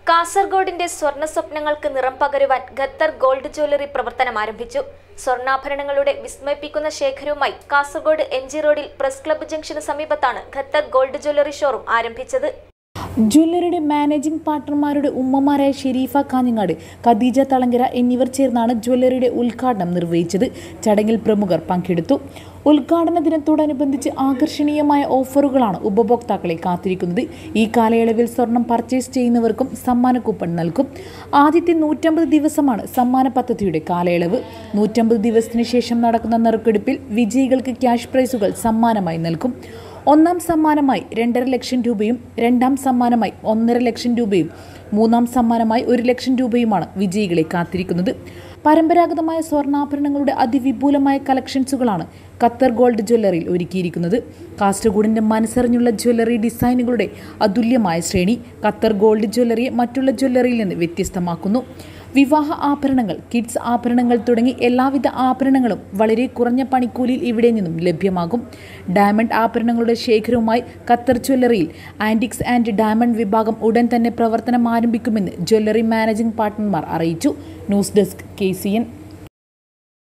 കാസർഗോഡിന്റെ സ്വർണ്ണ സ്വപ്നങ്ങൾക്ക് നിറം പകരുവാൻ ഖത്തർ ഗോൾഡ് ജ്വല്ലറി പ്രവർത്തനം ആരംഭിച്ചു സ്വർണ്ണാഭരണങ്ങളുടെ വിസ്മയിപ്പിക്കുന്ന ശേഖരവുമായി കാസർഗോഡ് എം ജി റോഡിൽ പ്രസ് ക്ലബ്ബ് ജംഗ്ഷന് സമീപത്താണ് ഖത്തർ ഗോൾഡ് ജ്വല്ലറി ഷോറൂം ആരംഭിച്ചത് ജ്വല്ലറിയുടെ മാനേജിംഗ് പാർട്ണർമാരുടെ ഉമ്മമാരായ ഷെരീഫ കാഞ്ഞങ്ങാട് ഖദീജ തളങ്കര എന്നിവർ ചേർന്നാണ് ജ്വല്ലറിയുടെ ഉദ്ഘാടനം നിർവഹിച്ചത് ചടങ്ങിൽ പ്രമുഖർ പങ്കെടുത്തു ഉദ്ഘാടന ദിനത്തോടനുബന്ധിച്ച് ആകർഷണീയമായ ഓഫറുകളാണ് ഉപഭോക്താക്കളെ കാത്തിരിക്കുന്നത് ഈ കാലയളവിൽ സ്വർണം പർച്ചേസ് ചെയ്യുന്നവർക്കും സമ്മാന കൂപ്പൺ നൽകും ആദ്യത്തെ നൂറ്റമ്പത് ദിവസമാണ് സമ്മാന പദ്ധതിയുടെ കാലയളവ് നൂറ്റമ്പത് ദിവസത്തിന് ശേഷം നടക്കുന്ന നറുക്കെടുപ്പിൽ വിജയികൾക്ക് ക്യാഷ് പ്രൈസുകൾ സമ്മാനമായി നൽകും ഒന്നാം സമ്മാനമായി രണ്ടര ലക്ഷം രൂപയും രണ്ടാം സമ്മാനമായി ഒന്നര ലക്ഷം രൂപയും മൂന്നാം സമ്മാനമായി ഒരു ലക്ഷം രൂപയുമാണ് വിജയികളെ കാത്തിരിക്കുന്നത് പരമ്പരാഗതമായ സ്വർണ്ണാഭരണങ്ങളുടെ അതിവിപുലമായ കളക്ഷൻസുകളാണ് ഖത്തർ ഗോൾഡ് ജ്വല്ലറിയിൽ ഒരുക്കിയിരിക്കുന്നത് കാസർഗോഡിൻ്റെ മനസ്സറിഞ്ഞുള്ള ജ്വല്ലറി ഡിസൈനുകളുടെ അതുല്യമായ ശ്രേണി ഖത്തർ ഗോൾഡ് ജ്വല്ലറിയെ മറ്റുള്ള ജ്വല്ലറിയിൽ നിന്ന് വ്യത്യസ്തമാക്കുന്നു വിവാഹ ആഭരണങ്ങൾ കിഡ്സ് ആഭരണങ്ങൾ തുടങ്ങി എല്ലാവിധ ആഭരണങ്ങളും വളരെ കുറഞ്ഞ പണിക്കൂലിയിൽ ഇവിടെ നിന്നും ലഭ്യമാകും ഡയമണ്ട് ആഭരണങ്ങളുടെ ശേഖരവുമായി ഖത്തർ ജ്വല്ലറിയിൽ ആൻറ്റിക്സ് ആൻഡ് ഡയമണ്ട് വിഭാഗം ഉടൻ തന്നെ പ്രവർത്തനം ആരംഭിക്കുമെന്ന് ജ്വല്ലറി മാനേജിംഗ് പാർട്ട്ണർമാർ അറിയിച്ചു ന്യൂസ് ഡെസ്ക് കെ